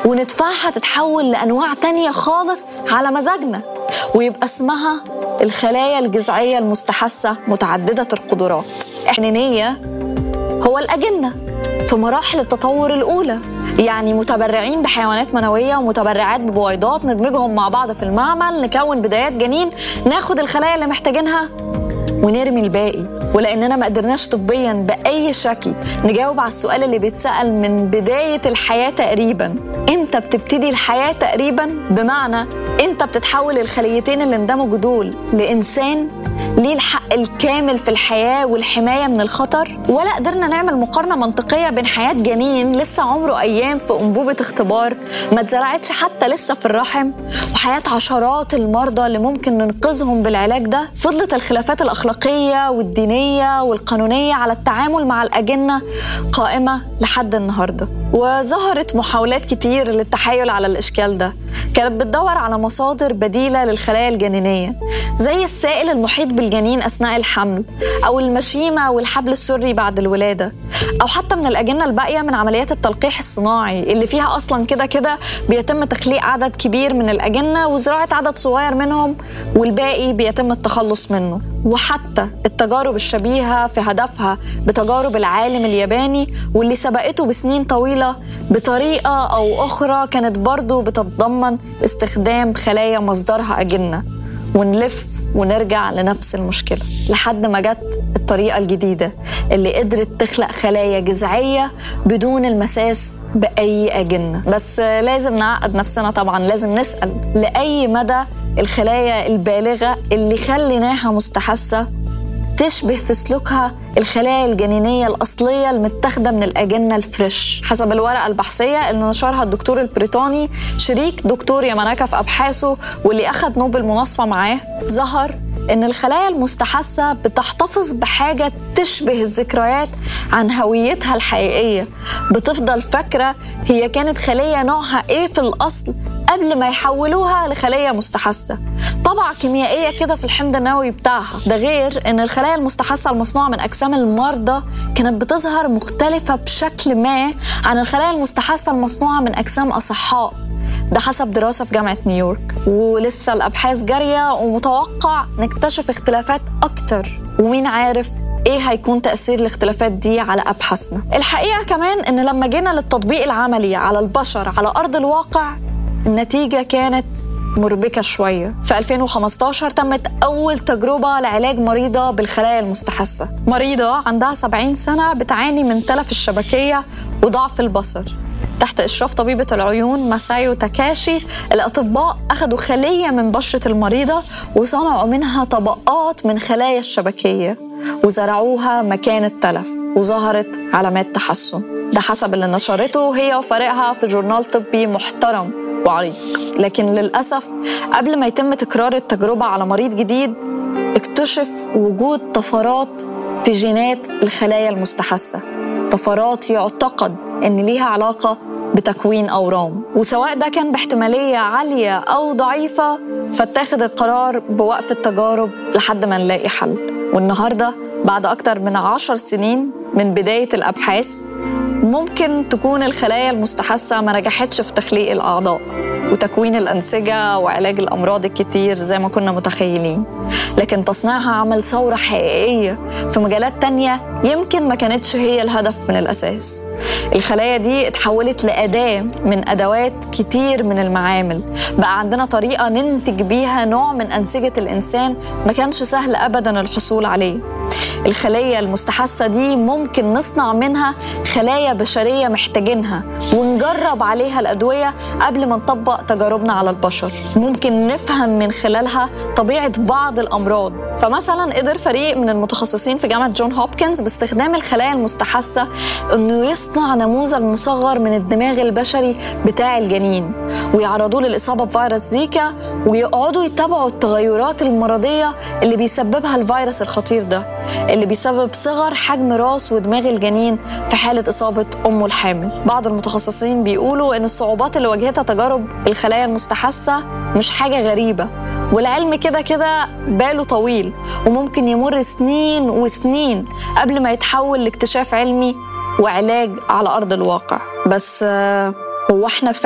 وندفعها تتحول لأنواع تانية خالص على مزاجنا ويبقى اسمها الخلايا الجذعية المستحثة متعددة القدرات إحنانية هو الأجنة في مراحل التطور الأولى يعني متبرعين بحيوانات منوية ومتبرعات ببويضات ندمجهم مع بعض في المعمل نكون بدايات جنين ناخد الخلايا اللي محتاجينها ونرمي الباقي ولاننا ما قدرناش طبيا باي شكل نجاوب على السؤال اللي بيتسال من بدايه الحياه تقريبا امتى بتبتدي الحياه تقريبا بمعنى امتى بتتحول الخليتين اللي اندمجوا دول لانسان ليه الحق الكامل في الحياة والحماية من الخطر ولا قدرنا نعمل مقارنة منطقية بين حياة جنين لسه عمره أيام في أنبوبة اختبار ما اتزرعتش حتى لسه في الرحم وحياة عشرات المرضى اللي ممكن ننقذهم بالعلاج ده فضلت الخلافات الأخلاقية والدينية والقانونية على التعامل مع الأجنة قائمة لحد النهاردة وظهرت محاولات كتير للتحايل على الإشكال ده كانت بتدور على مصادر بديلة للخلايا الجنينية زي السائل المحيط بالجنين أثناء الحمل أو المشيمة والحبل السري بعد الولادة أو حتى من الأجنة الباقية من عمليات التلقيح الصناعي اللي فيها أصلا كده كده بيتم تخليق عدد كبير من الأجنة وزراعة عدد صغير منهم والباقي بيتم التخلص منه وحتى التجارب الشبيهة في هدفها بتجارب العالم الياباني واللي سبقته بسنين طويلة بطريقة أو أخرى كانت برضو بتتضمن استخدام خلايا مصدرها أجنة ونلف ونرجع لنفس المشكلة لحد ما جت الطريقة الجديدة اللي قدرت تخلق خلايا جذعية بدون المساس بأي أجنة بس لازم نعقد نفسنا طبعا لازم نسأل لأي مدى الخلايا البالغة اللي خليناها مستحثة تشبه في سلوكها الخلايا الجنينية الأصلية المتاخدة من الأجنة الفريش حسب الورقة البحثية اللي نشرها الدكتور البريطاني شريك دكتور ياماناكا في أبحاثه واللي أخذ نوبل مناصفة معاه ظهر إن الخلايا المستحثة بتحتفظ بحاجة تشبه الذكريات عن هويتها الحقيقية بتفضل فاكرة هي كانت خلية نوعها إيه في الأصل قبل ما يحولوها لخلية مستحثة طبعة كيميائية كده في الحمض النووي بتاعها ده غير ان الخلايا المستحثة المصنوعة من أجسام المرضى كانت بتظهر مختلفة بشكل ما عن الخلايا المستحثة المصنوعة من أجسام أصحاء ده حسب دراسة في جامعة نيويورك ولسه الأبحاث جارية ومتوقع نكتشف اختلافات أكتر ومين عارف ايه هيكون تاثير الاختلافات دي على ابحاثنا الحقيقه كمان ان لما جينا للتطبيق العملي على البشر على ارض الواقع النتيجه كانت مربكة شوية في 2015 تمت أول تجربة لعلاج مريضة بالخلايا المستحثة مريضة عندها 70 سنة بتعاني من تلف الشبكية وضعف البصر تحت إشراف طبيبة العيون ماسايو تاكاشي الأطباء أخذوا خلية من بشرة المريضة وصنعوا منها طبقات من خلايا الشبكية وزرعوها مكان التلف وظهرت علامات تحسن ده حسب اللي نشرته هي وفريقها في جورنال طبي محترم وعريق لكن للأسف قبل ما يتم تكرار التجربة على مريض جديد اكتشف وجود طفرات في جينات الخلايا المستحثة طفرات يعتقد ان ليها علاقة بتكوين أورام وسواء ده كان باحتمالية عالية أو ضعيفة فاتخذ القرار بوقف التجارب لحد ما نلاقي حل والنهاردة بعد أكتر من عشر سنين من بداية الأبحاث ممكن تكون الخلايا المستحثة ما نجحتش في تخليق الأعضاء وتكوين الأنسجة وعلاج الأمراض الكتير زي ما كنا متخيلين لكن تصنيعها عمل ثورة حقيقية في مجالات تانية يمكن ما كانتش هي الهدف من الأساس الخلايا دي اتحولت لأداة من أدوات كتير من المعامل بقى عندنا طريقة ننتج بيها نوع من أنسجة الإنسان ما كانش سهل أبدا الحصول عليه الخلية المستحثة دي ممكن نصنع منها خلايا بشرية محتاجينها ونجرب عليها الأدوية قبل ما نطبق تجاربنا على البشر ممكن نفهم من خلالها طبيعة بعض الأمراض فمثلا قدر فريق من المتخصصين في جامعة جون هوبكنز باستخدام الخلايا المستحثة أنه يصنع نموذج مصغر من الدماغ البشري بتاع الجنين ويعرضوه للإصابة بفيروس زيكا ويقعدوا يتابعوا التغيرات المرضية اللي بيسببها الفيروس الخطير ده اللي بيسبب صغر حجم راس ودماغ الجنين في حالة إصابة أمه الحامل بعض المتخصصين بيقولوا إن الصعوبات اللي واجهتها تجارب الخلايا المستحثة مش حاجة غريبة والعلم كده كده باله طويل وممكن يمر سنين وسنين قبل ما يتحول لاكتشاف علمي وعلاج على أرض الواقع بس هو احنا